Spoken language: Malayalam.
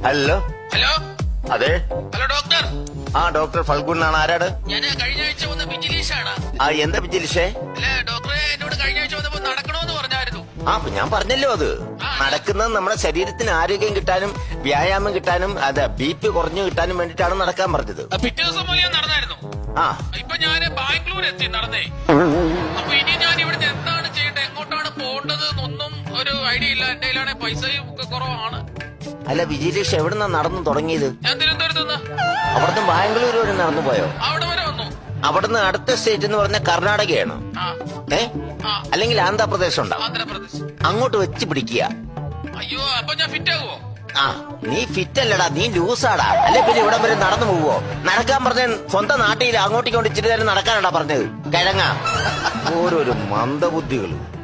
ഹലോ ഹലോ അതെ ഹലോ ഡോക്ടർ ആ ഡോക്ടർ ഫൽഗുനാണ് ആരാണ് ഞാൻ കഴിഞ്ഞ ആഴ്ച വന്ന ബിജിലീഷാണ് ആ എന്താ പിച്ചിലിഷേ അല്ല ഡോക്ടറെ എന്നോട് കഴിഞ്ഞ ആഴ്ച വന്നപ്പോ നടക്കണമെന്ന് പറഞ്ഞായിരുന്നു ആ അപ്പൊ ഞാൻ പറഞ്ഞല്ലോ അത് നടക്കുന്നത് നമ്മുടെ ശരീരത്തിന് ആരോഗ്യം കിട്ടാനും വ്യായാമം കിട്ടാനും അതെ ബി പി കുറഞ്ഞു കിട്ടാനും വേണ്ടിയിട്ടാണ് നടക്കാൻ പറഞ്ഞത് ആ, പിറ്റേ ദിവസം മുതൽ ഞാൻ നടന്നായിരുന്നു ആ ഇപ്പൊ ഞാൻ ബാംഗ്ലൂർ എത്തി നടന്നേ അപ്പൊ ഇനി ഞാൻ ഇവിടുന്ന് എന്താണ് ചെയ്യേണ്ടത് എങ്ങോട്ടാണ് പോകേണ്ടത് എന്നൊന്നും ഒരു ഐഡിയ ഇല്ല എന്റെ കയ്യിലാണെ പൈസയും ഒക്കെ കുറവാണ് അല്ല വിജയലീഷ് എവിടുന്നാ നടന്നു തുടങ്ങിയത് ഞാൻ തിരുവനന്തപുരത്ത് നിന്ന് അവിടുന്ന് ബാംഗ്ലൂർ വരെ നടന്നു പോയോ അവിടെ വരെ വന്നു അവിടുന്ന് അടുത്ത സ്റ്റേറ്റ് എന്ന് പറഞ്ഞ കർണാടകയാണ് ആ ഏ ആ അല്ലെങ്കിൽ ആന്ധ്രാപ്രദേശ് ഉണ്ടാവും ആന്ധ്രാപ്രദേശ് അങ്ങോട്ട് വെച്ച് പിടിക്കുക അയ്യോ അപ്പൊ ഞാൻ ഫിറ്റ് ആകുമോ ആ നീ ഫിറ്റ് അല്ലടാ നീ ലൂസാടാ അല്ലെ പിന്നെ ഇവിടം വരെ നടന്നു പോവോ നടക്കാൻ പറഞ്ഞ സ്വന്തം നാട്ടിൽ അങ്ങോട്ടേക്ക് കൊണ്ട് ഇച്ചിരി നേരം നടക്കാനാടാ പറഞ്ഞത് കിഴങ്ങ ഓരോരോ മന്ദബുദ്ധികൾ